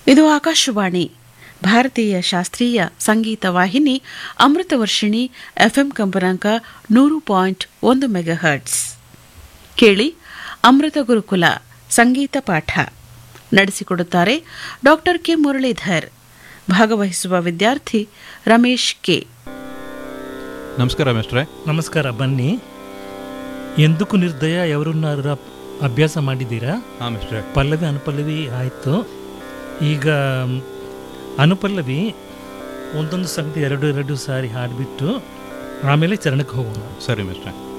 ಇದು ಆಕಾಶವಾಣಿ ಭಾರತೀಯ ಶಾಸ್ತ್ರೀಯ ಸಂಗೀತ ವಾಹಿನಿ ಅಮೃತ ವರ್ಷಿಣಿ ಎಫ್ಎಂ ಕಂಪನಾಂಕ ನೂರು ಪಾಯಿಂಟ್ ಒಂದು ಮೆಗಾಹರ್ಟ್ಸ್ ಕೇಳಿ ಅಮೃತ ಗುರುಕುಲ ಸಂಗೀತ ಪಾಠ ನಡೆಸಿಕೊಡುತ್ತಾರೆ ಡಾಕ್ಟರ್ ಕೆ ಮುರಳೀಧರ್ ಭಾಗವಹಿಸುವ ವಿದ್ಯಾರ್ಥಿ ರಮೇಶ್ ಕೆ ನಮಸ್ಕಾರ ಮಿಸ್ಟ್ರೆ ನಮಸ್ಕಾರ ಬನ್ನಿ ಎಂದಕ್ಕೂ ನಿರ್ದಯ ఎవరున్నాರ ಅಭ್ಯಾಸ ಮಾಡಿದ್ದೀರಾ ಹಾಂ ಮಿಸ್ಟ್ರೆ ಪಲ್ಲವಿ ಅನುಪಲ್ಲವಿ ಆಯಿತು ಈಗ ಮ್, ಅನುಪಲ್ಲವಿ ಒಂದೊಂದು ಸಂಗತಿ ಎರಡು ಎರಡು ಸಾರಿ ಹಾಡಿಬಿಟ್ಟು ಆಮೇಲೆ ಚರಣಕ್ಕೆ ಹೋಗೋಣ ಸರಿ ಮಿಸ್ಟ್ರೆ